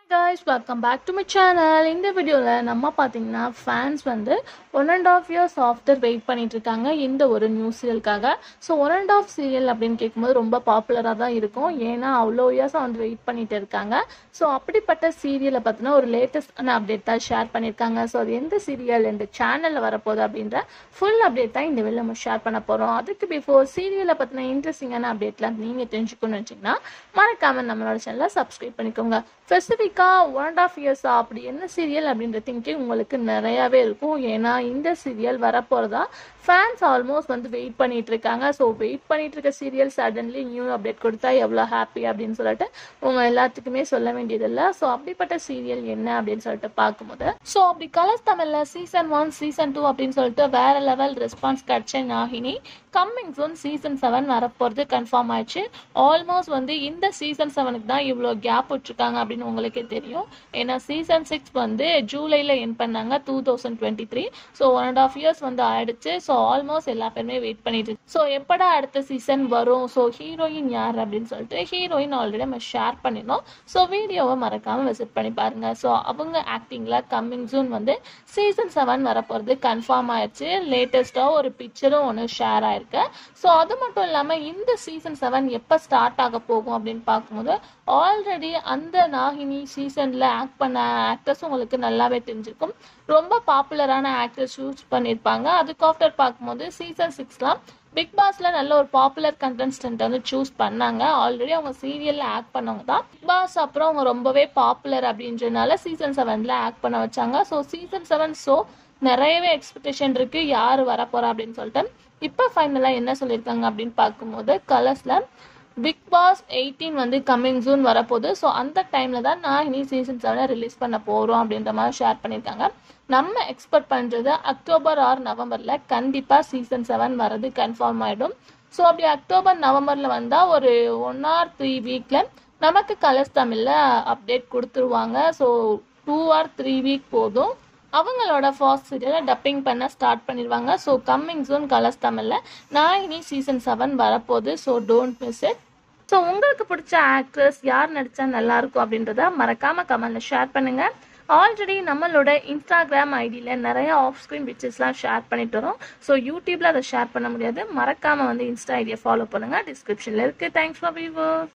guys welcome back to my channel இந்த வீடியோவில் நம்ம பார்த்தீங்கன்னா ஃபேன்ஸ் வந்து one and half years after wait பண்ணிட்டு இருக்காங்க இந்த ஒரு நியூ சீரியலுக்காக so one and half serial அப்படின்னு கேட்கும்போது ரொம்ப பாப்புலராக தான் இருக்கும் ஏன்னா அவ்வளோ இயர்ஸாக வந்து வெயிட் பண்ணிட்டு இருக்காங்க ஸோ அப்படிப்பட்ட சீரியலை பற்றின ஒரு லேட்டஸ்டான அப்டேட் தான் ஷேர் பண்ணியிருக்காங்க ஸோ அது எந்த சீரியல் இந்த சேனலில் வரப்போகுது அப்படின்ற ஃபுல் அப்டேட் தான் இந்த வீடியோ நம்ம ஷேர் பண்ண போகிறோம் அதுக்கு பிஃபோர் சீரியலை பற்றின இன்ட்ரெஸ்டிங்கான அப்டேட்லாம் நீங்கள் தெரிஞ்சுக்கணும்னு வச்சிங்கன்னா மறக்காமல் நம்மளோட சேனலை சப்ஸ்கிரைப் பண்ணிக்கோங்க ஸ்பெசிஃபிக்காக ஒன் அண்ட் ஆஃப் இயர்ஸா அப்படி என்ன சீரியல் அப்படின்ற திங்கிங் உங்களுக்கு நிறையாவே இருக்கும் ஏன்னா இந்த சீரியல் வரப்போகிறதா ஃபேன்ஸ் ஆல்மோஸ்ட் வந்து வெயிட் பண்ணிட்டு இருக்காங்க ஸோ வெயிட் பண்ணிட்டு இருக்க சீரியல் சடன்லி நியூ அப்டேட் கொடுத்தா எவ்வளோ ஹாப்பி அப்படின்னு சொல்லிட்டு உங்க எல்லாத்துக்குமே சொல்ல வேண்டியதில்லை ஸோ அப்படிப்பட்ட சீரியல் என்ன அப்படின்னு சொல்லிட்டு பார்க்கும்போது ஸோ அப்படி கலர்ஸ் தமிழ்ல சீசன் ஒன் சீசன் டூ அப்படின்னு சொல்லிட்டு வேற லெவல் ரெஸ்பான்ஸ் கிடைச்ச Nagini coming soon season seven வரப்போகிறது கன்ஃபார்ம் ஆயிடுச்சு ஆல்மோஸ்ட் வந்து இந்த சீசன் செவனுக்கு தான் இவ்வளோ கேப் விட்டுருக்காங்க அப்படின்னு உங்களுக்கே தெரியும் ஏன்னா சீசன் சிக்ஸ் வந்து ஜூலையில் என் பண்ணாங்க two thousand twenty three so one and half years வந்து ஆயிடுச்சு ஸோ ஆல்மோஸ்ட் எல்லா பேருமே வெயிட் பண்ணிட்டு ஸோ எப்படா அடுத்த சீசன் வரும் ஸோ ஹீரோயின் யார் அப்படின்னு சொல்லிட்டு ஹீரோயின் ஆல்ரெடி நம்ம ஷேர் பண்ணிருந்தோம் ஸோ வீடியோவை மறக்காம விசிட் பண்ணி பாருங்க ஸோ அவங்க ஆக்டிங்ல கம்மிங் ஜூன் வந்து சீசன் செவன் வரப்போகிறது கன்ஃபார்ம் ஆயிடுச்சு லேட்டஸ்டாக ஒரு பிக்சரும் ஒன்று ஷேர் ஆயிருக்கு ஸோ அது மட்டும் இல்லாமல் இந்த சீசன் செவன் எப்போ ஸ்டார்ட் ஆக போகும் அப்படின்னு பார்க்கும்போது ஆல்ரெடி அந்த நாகினி சீசனில் ஆக்ட் பண்ண ஆக்டர்ஸ் உங்களுக்கு நல்லாவே தெரிஞ்சிருக்கும் ரொம்ப பாப்புலரான ஆக்டர்ஸ் சூஸ் பண்ணியிருப்பாங்க அதுக்கு ஆஃப்டர் பார்க்கும்போது சீசன் சிக்ஸ்லாம் பிக் பாஸ்ல நல்ல ஒரு பாப்புலர் கண்டஸ்டன்ட் வந்து சூஸ் பண்ணாங்க ஆல்ரெடி அவங்க சீரியல்ல ஆக்ட் பண்ணவங்க தான் பிக் பாஸ் அப்புறம் அவங்க ரொம்பவே பாப்புலர் அப்படின்றனால சீசன் செவன்ல ஆக்ட் பண்ண வச்சாங்க ஸோ சீசன் செவன் ஷோ நிறையவே எக்ஸ்பெக்டேஷன் இருக்கு யார் வரப்போறா அப்படின்னு சொல்லிட்டு இப்போ ஃபைனலாக என்ன சொல்லியிருக்காங்க அப்படின்னு பார்க்கும்போது கலர்ஸ்ல பிக் பாஸ் எயிட்டீன் வந்து கம்மிங் ஜூன் வரப்போகுது ஸோ அந்த டைமில் தான் நான் இனி சீசன் செவனை ரிலீஸ் பண்ண போகிறோம் அப்படின்ற மாதிரி ஷேர் பண்ணியிருக்காங்க நம்ம எக்ஸ்பெக்ட் பண்ணுறது அக்டோபர் ஆர் நவம்பரில் கண்டிப்பாக சீசன் செவன் வரது கன்ஃபார்ம் ஆகிடும் ஸோ அப்படி அக்டோபர் நவம்பரில் வந்தால் ஒரு ஒன் ஆர் த்ரீ வீக்கில் நமக்கு கலர்ஸ் தமிழில் அப்டேட் கொடுத்துருவாங்க so two or three week போதும் அவங்களோட ஃபாஸ்ட் சீரியலை டப்பிங் பண்ண ஸ்டார்ட் பண்ணிடுவாங்க ஸோ கம்மிங் ஜூன் கலர்ஸ் தமிழில் நான் இனி சீசன் செவன் வரப்போகுது so don't miss it so உங்களுக்கு பிடிச்ச ஆக்ட்ரஸ் யார் நடித்தா நல்லாயிருக்கும் அப்படின்றத மறக்காமல் கமெண்டில் ஷேர் பண்ணுங்கள் ஆல்ரெடி நம்மளோட இன்ஸ்டாகிராம் ஐடியில் நிறைய ஆஃப் ஸ்க்ரீன் பிக்சர்ஸ்லாம் ஷேர் பண்ணிட்டு வரோம் ஸோ யூடியூப்பில் அதை ஷேர் பண்ண முடியாது மறக்காமல் வந்து இன்ஸ்டா ஐடியை ஃபாலோ பண்ணுங்கள் டிஸ்கிரிப்ஷனில் இருக்குது தேங்க்ஸ் ஃபார் வியூவர்